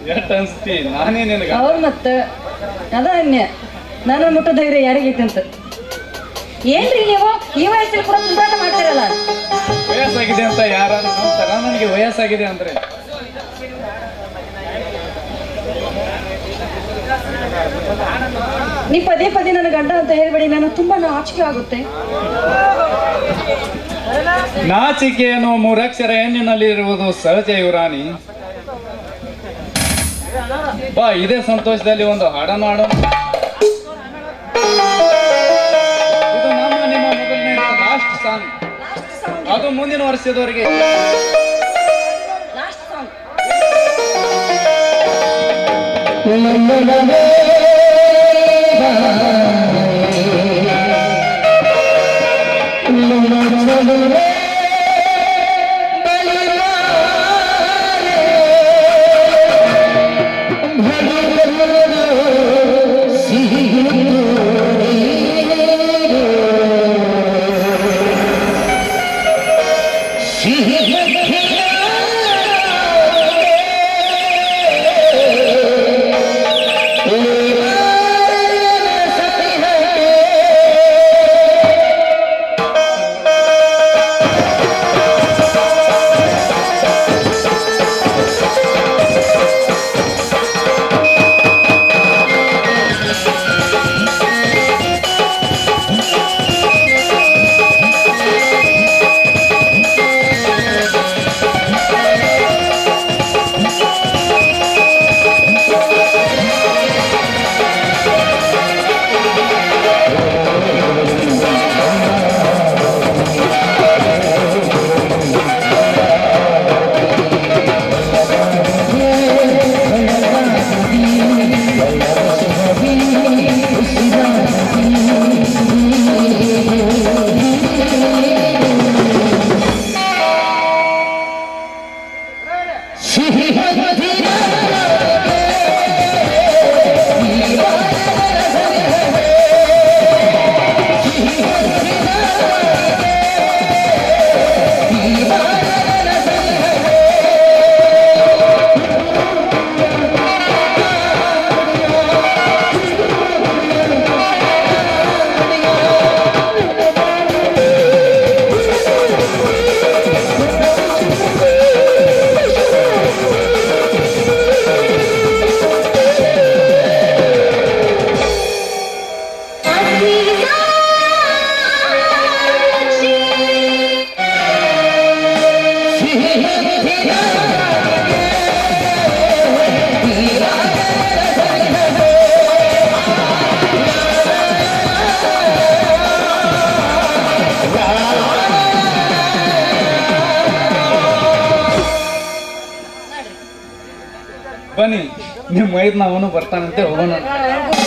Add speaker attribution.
Speaker 1: ಎಷ್ಟ್ ಅನ್ಸ್ತಿ ನಾನೇ ನಿನಗ
Speaker 2: ಹೌದು ಮತ್ತೆ ಅದ ಅನ್ಯ ನನ್ನ ಮುಟ್ಟ ಧೈರ್ಯ ಯಾರಿಗೈತೆ ಅಂತ ಏನ್ರಿ ನೀವು ಈ ವಯಸ್ಸಲ್ಲಿ ಕೂಡ ತುಂಟಾಟ ಮಾಡ್ತಿರಲ್ಲ
Speaker 1: ವಯಸ್ಸಾಗಿದೆ ಅಂತ ಯಾರ ಅಂತಾರ ನನಗೆ ವಯಸ್ಸಾಗಿದೆ ಅಂದ್ರೆ
Speaker 2: ನೀ ಪದೇ ಪದೇ ನನ್ನ ಗಂಡ ಅಂತ ಹೇಳ್ಬೇಡಿ ನನಗೆ ತುಂಬಾ ನಾಚಿಕೆ ಆಗುತ್ತೆ
Speaker 1: ನಾಚಿಕೆ ಅನ್ನುವ ಮೂರಕ್ಷರ ಹೆಣ್ಣಿನಲ್ಲಿ ಇರುವುದು ಸಹಜ ಯುವರಾಣಿ ಬಾ ಇದೇ ಸಂತೋಷದಲ್ಲಿ ಒಂದು ಹಾಡನ್ನು ಹಾಡೋಣ ಇದು ನಮ್ಮ ನಿಮ್ಮ ಮೊದಲನೇ ಲಾಸ್ಟ್ ಸಾಂಗ್ ಅದು ಮುಂದಿನ ವರ್ಷದವರೆಗೆ
Speaker 2: ಲಾಸ್ಟ್ ಸಾಂಗ್
Speaker 1: ಬನ್ನಿ ನಿಮ್ಮ ಮೈದ್ ಅವನು ಬರ್ತಾನಂತೆ ಹೋಗೋಣ
Speaker 2: ನನಗೂ